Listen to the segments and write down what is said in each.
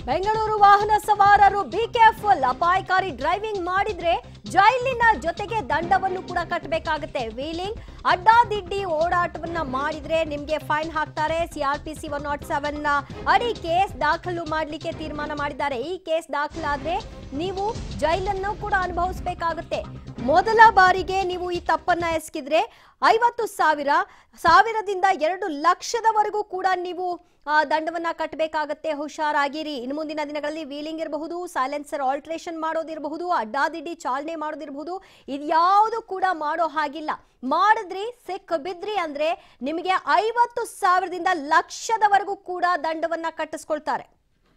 ಬೆಂಗಳೂರು ವಾಹನ ಸವಾರರು be careful ಅಪಾಯಕಾರಿ ಡ್ರೈವಿಂಗ್ ಮಾಡಿದ್ರೆ ಜೈಲಿನ ಜೊತೆಗೆ ದಂಡವನ್ನು ಕೂಡ ಕಟ್ಟಬೇಕಾಗುತ್ತೆ ವೀಲಿಂಗ್ ಅಡ್ಡಾದಿಡ್ಡಿ ಓಡಾಟವನ್ನ ಮಾಡಿದ್ರೆ ನಿಮ್ಗೆ ಫೈನ್ ಹಾಕ್ತಾರೆ ಸಿಆರ್ಪಿಸಿ ಒನ್ ನಾಟ್ ಸೆವೆನ್ ಅಡಿ ಕೇಸ್ ದಾಖಲು ಮಾಡಲಿಕ್ಕೆ ತೀರ್ಮಾನ ಮಾಡಿದ್ದಾರೆ ಈ ಕೇಸ್ ದಾಖಲಾದ್ರೆ ನೀವು ಜೈಲನ್ನು ಕೂಡ ಅನುಭವಿಸಬೇಕಾಗುತ್ತೆ ಮೊದಲ ಬಾರಿಗೆ ನೀವು ಈ ತಪ್ಪನ್ನ ಎಸಗಿದ್ರೆ ಐವತ್ತು ಸಾವಿರ ಸಾವಿರದಿಂದ ಎರಡು ಲಕ್ಷದವರೆಗೂ ಕೂಡ ನೀವು ಆ, ದಂಡವನ್ನ ಕಟ್ಟಬೇಕಾಗತ್ತೆ ಹುಷಾರಾಗಿರಿ ಇನ್ನು ಮುಂದಿನ ದಿನಗಳಲ್ಲಿ ವೀಲಿಂಗ್ ಇರಬಹುದು ಸೈಲೆನ್ಸರ್ ಆಲ್ಟ್ರೇಷನ್ ಮಾಡೋದಿರಬಹುದು ಅಡ್ಡಾದಿಡ್ಡಿ ಚಾಲನೆ ಮಾಡೋದಿರಬಹುದು ಇದ್ಯಾವುದು ಕೂಡ ಮಾಡೋ ಹಾಗಿಲ್ಲ ಮಾಡಿದ್ರಿ ಸಿಕ್ ಬಿದ್ರಿ ಅಂದ್ರೆ ನಿಮಗೆ ಐವತ್ತು ಸಾವಿರದಿಂದ ಲಕ್ಷದವರೆಗೂ ಕೂಡ ದಂಡವನ್ನ ಕಟ್ಟಿಸ್ಕೊಳ್ತಾರೆ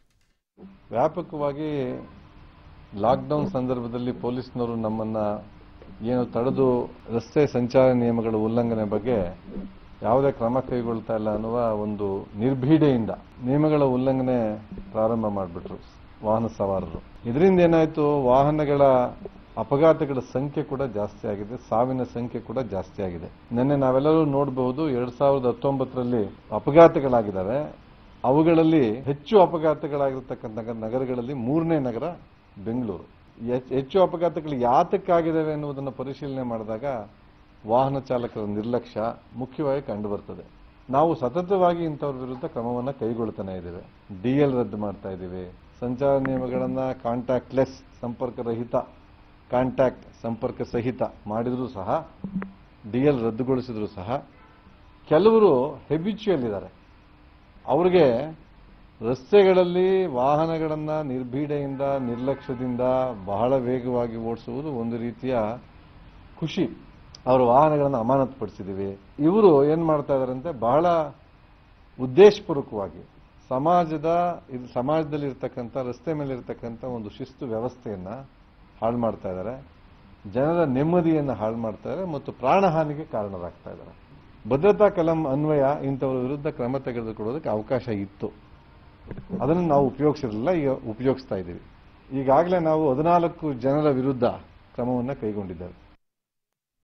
ವ್ಯಾಪಕವಾಗಿ ಲಾಕ್ಡೌನ್ ಸಂದರ್ಭದಲ್ಲಿ ಪೊಲೀಸ್ನವರು ನಮ್ಮನ್ನ ಏನು ತಡೆದು ರಸ್ತೆ ಸಂಚಾರ ನಿಯಮಗಳ ಉಲ್ಲಂಘನೆ ಬಗ್ಗೆ ಯಾವುದೇ ಕ್ರಮ ಕೈಗೊಳ್ತಾ ಇಲ್ಲ ಅನ್ನುವ ಒಂದು ನಿರ್ಭೀಡೆಯಿಂದ ನಿಯಮಗಳ ಉಲ್ಲಂಘನೆ ಪ್ರಾರಂಭ ಮಾಡಿಬಿಟ್ರು ವಾಹನ ಸವಾರರು ಇದರಿಂದ ಏನಾಯ್ತು ವಾಹನಗಳ ಅಪಘಾತಗಳ ಸಂಖ್ಯೆ ಕೂಡ ಜಾಸ್ತಿ ಆಗಿದೆ ಸಾವಿನ ಸಂಖ್ಯೆ ಕೂಡ ಜಾಸ್ತಿ ಆಗಿದೆ ನಿನ್ನೆ ನಾವೆಲ್ಲರೂ ನೋಡಬಹುದು ಎರಡ್ ಸಾವಿರದ ಹತ್ತೊಂಬತ್ತರಲ್ಲಿ ಅಪಘಾತಗಳಾಗಿದ್ದಾವೆ ಅವುಗಳಲ್ಲಿ ಹೆಚ್ಚು ಅಪಘಾತಗಳಾಗಿರ್ತಕ್ಕಂಥ ನಗರಗಳಲ್ಲಿ ಮೂರನೇ ನಗರ ಬೆಂಗಳೂರು ಹೆಚ್- ಹೆಚ್ಚು ಅಪಘಾತಗಳು ಯಾತಕ್ಕಾಗಿದ್ದಾವೆ ಎನ್ನುವುದನ್ನು ಪರಿಶೀಲನೆ ಮಾಡಿದಾಗ ವಾಹನ ಚಾಲಕರ ನಿರ್ಲಕ್ಷ್ಯ ಮುಖ್ಯವಾಗಿ ಕಂಡುಬರ್ತದೆ ನಾವು ಸತತವಾಗಿ ಇಂಥವ್ರ ವಿರುದ್ಧ ಕ್ರಮವನ್ನು ಕೈಗೊಳ್ತಾನೆ ಇದ್ದೇವೆ ಡಿ ಎಲ್ ರದ್ದು ಮಾಡ್ತಾ ಇದ್ದೀವಿ ಸಂಚಾರ ನಿಯಮಗಳನ್ನು ಕಾಂಟ್ಯಾಕ್ಟ್ ಲೆಸ್ ಸಂಪರ್ಕ ರಹಿತ ಕಾಂಟ್ಯಾಕ್ಟ್ ಸಂಪರ್ಕ ಸಹಿತ ಮಾಡಿದರೂ ಸಹ ಡಿ ಎಲ್ ರದ್ದುಗೊಳಿಸಿದ್ರು ಸಹ ಕೆಲವರು ಹೆಬಿಚುಯಲ್ ಇದ್ದಾರೆ ಅವ್ರಿಗೆ ರಸ್ತೆಗಳಲ್ಲಿ ವಾಹನಗಳನ್ನು ನಿರ್ಭೀಡೆಯಿಂದ ನಿರ್ಲಕ್ಷ್ಯದಿಂದ ಬಹಳ ವೇಗವಾಗಿ ಓಡಿಸುವುದು ಒಂದು ರೀತಿಯ ಖುಷಿ ಅವರ ವಾಹನಗಳನ್ನು ಅಮಾನತುಪಡಿಸಿದ್ದೀವಿ ಇವರು ಏನು ಮಾಡ್ತಾ ಇದ್ದಾರಂತೆ ಬಹಳ ಉದ್ದೇಶಪೂರ್ವಕವಾಗಿ ಸಮಾಜದ ಇದು ಸಮಾಜದಲ್ಲಿ ಇರ್ತಕ್ಕಂಥ ರಸ್ತೆ ಮೇಲೆ ಇರ್ತಕ್ಕಂಥ ಒಂದು ಶಿಸ್ತು ವ್ಯವಸ್ಥೆಯನ್ನ ಹಾಳು ಮಾಡ್ತಾ ಇದ್ದಾರೆ ಜನರ ನೆಮ್ಮದಿಯನ್ನು ಹಾಳು ಮಾಡ್ತಾ ಇದ್ದಾರೆ ಮತ್ತು ಪ್ರಾಣಹಾನಿಗೆ ಕಾರಣರಾಗ್ತಾ ಇದ್ದಾರೆ ಭದ್ರತಾ ಕಲಂ ಅನ್ವಯ ಇಂಥವರ ವಿರುದ್ಧ ಕ್ರಮ ತೆಗೆದುಕೊಳ್ಳೋದಕ್ಕೆ ಅವಕಾಶ ಇತ್ತು ಅದನ್ನು ನಾವು ಉಪಯೋಗಿಸಿರಲಿಲ್ಲ ಈಗ ಉಪಯೋಗಿಸ್ತಾ ಇದ್ದೀವಿ ಈಗಾಗಲೇ ನಾವು ಹದಿನಾಲ್ಕು ಜನರ ವಿರುದ್ಧ ಕ್ರಮವನ್ನು ಕೈಗೊಂಡಿದ್ದೇವೆ